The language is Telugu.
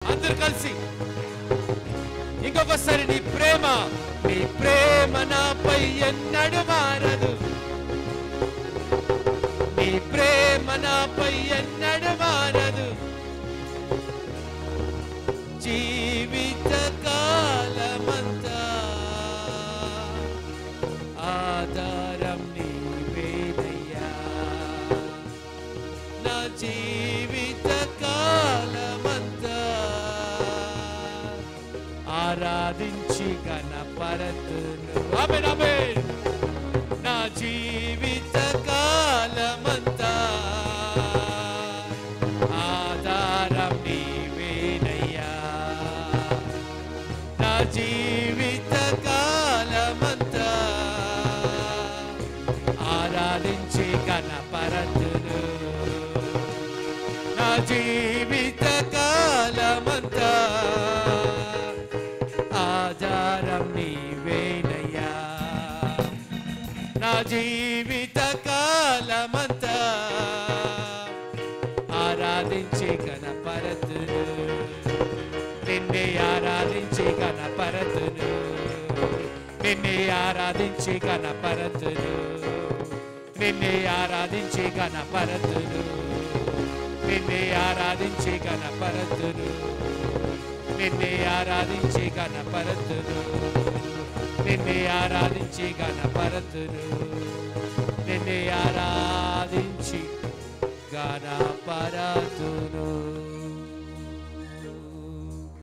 అందరు కలిసి ఇంకొకసారి నీ ప్రేమ నీ ప్రేమ నాపై ఎన్నడు మారదు నీ ప్రేమ నాపై ఎన్నడు మారదు జీవిత కాలమంతా ఆధారం నీవేనయ్యా నా జీవిత కాలమంతా ఆరాధించి గణపరతును ఆమె ఆమె నా జీవిత కాలమంతా ఆధారం నీవేనయ్యా నా జీవిత కాలమంతా ఆరాధించి గణపరతును నా జీవిత కాలమంతా ఆధారం నీవేనయ్యా నా జీవిత కాలమంతా ఆరాధించి గణపరతును నిన్నే ఆరాధించి గణపరతును నిన్నే ఆరాధించి గణపరతును నిన్నే ఆరాధించి గణపరతును నిన్నే ఆరాధించి గణపరతును నిన్నే ఆరాధించి గణపరతును నిన్నే ఆరాధించి గణపరతును నిన్నే ఆరాధించి గణపరతును